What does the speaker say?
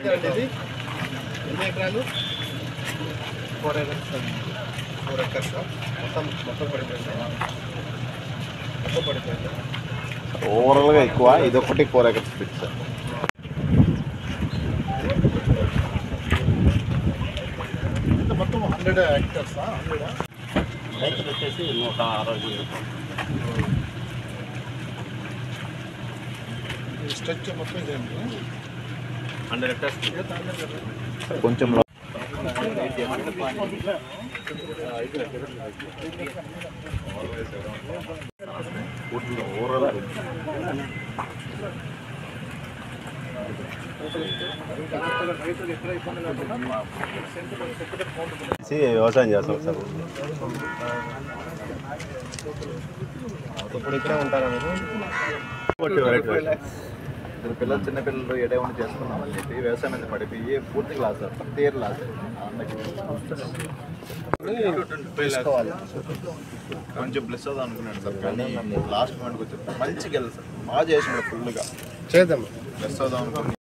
ఎకరాలు ఇది ఎన్ని ఎకరాలు ఫోర్ ఎకర్స్ ఫోర్ ఎకర్స్ మొత్తం మొత్తం పడిపోయింది మొత్తం పడిపోయింది ఓవరాల్గా ఎక్కువ ఇదొకటి ఫోర్ ఎకర్స్ ఫిక్స్ అంటే మొత్తం హండ్రెడ్ హెక్టర్స్ హండ్రెడ్ రైతులు వచ్చేసి నూట అరవై స్ట్రక్చర్ మొత్తం ఇదేంటి హండ్రెడ్ హెక్టర్స్ కొంచెం ఓవరాల్ వ్యవసాయం చేస్తాం సార్ ఇప్పుడు ఇక్కడే ఉంటారా మీరు ఇద్దరు పిల్లలు చిన్న పిల్లలు ఏడేమన్నా చేసుకున్నామని చెప్పి వ్యవసాయం మీద పడిపోయి పూర్తిగా లాస్ సార్ ప్రతి ఇయర్ లాస్ తీసుకోవాలి కొంచెం ప్లస్ అవుదాం అనుకున్నాను సార్ కానీ లాస్ట్ మూమెంట్కి వచ్చి మంచిగా వెళ్ళదు సార్ బాగా చేసినాడు ఫుల్గా చేద్దాం ప్లస్ అవుదాం అనుకుని